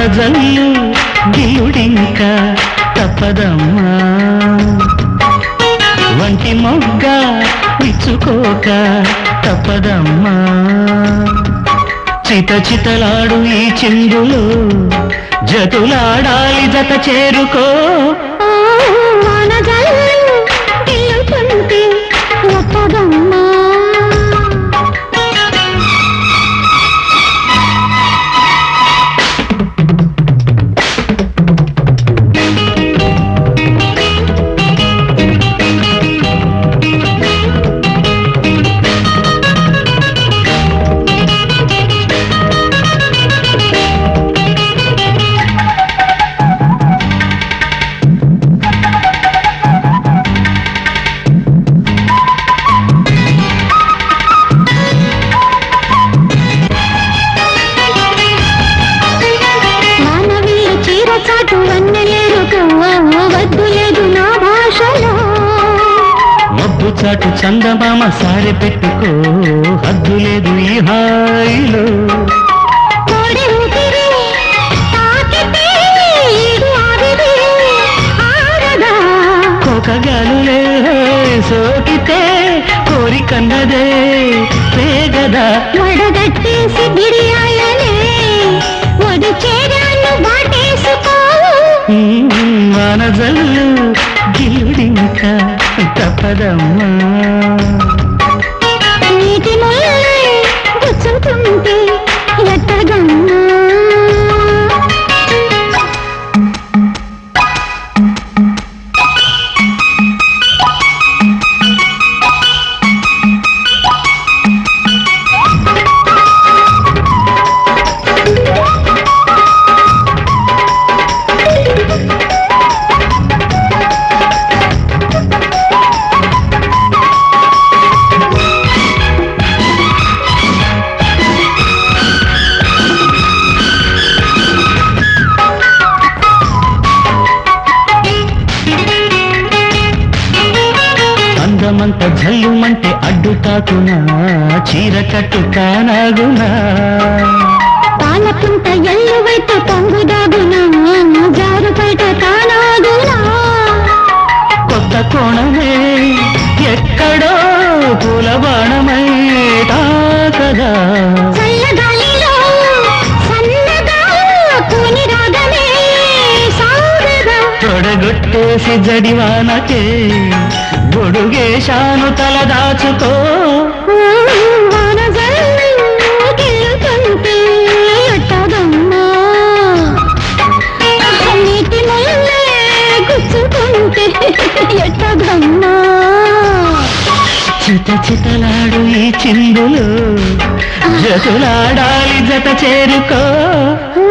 వానజల్లు గిలుడింక తప్పదమ్మా వంటి మొగ్గ విచ్చుకోక తప్పదమ్మా చిత చితలాడు ఈ చిందులు జతులాడాలి జత చేరుకో వానజల్లు గిల్లుతుంటే ఎట్టగమ్మా మానవీయ చీర చాటు వన్నెలేరుకు వద్దు లేదు నా భాషలో మబ్బు చాటు చందమామ సారె పెట్టుకో హద్దు లేదు ఈ హాయిలో కోడి ఊపిరి తాకితే ఈడు ఆవిరి ఆరదా కోకగాలులే సోకితే కోరికన్నదే పేగదా వడగట్టేసి బిడియాలనే ఒడి చేరాను బాటేసుకో వానజల్లు గిలుడింక తప్పదమ్మా నీటి ముల్లే గుచ్చుకుంటే ఎట్టగమ్మా అందమంత జల్లుమంటే అడ్డు తాకునా చీర కట్టు కానాగునా పాలకుంట ఎల్లువైతే పొంగుదాగునా జారు బయట కానాగునా కొత్త కోణమే ఎక్కడో పూల బాణమై తాకదా చల్లగాలిలో సన్నగా కూని రాగమే సాగగా తొడగొట్టేసి జడివానకే గొడుగేశాను తల దాచుకో వానజల్లు గిల్లుతుంటే ఎట్టగమ్మా నీటి ముల్లే గుచ్చుకుంటే ఎట్టగమ్మా చిత చితలాడు ఈ చిందులు జతులాడాలి జత చేరుకో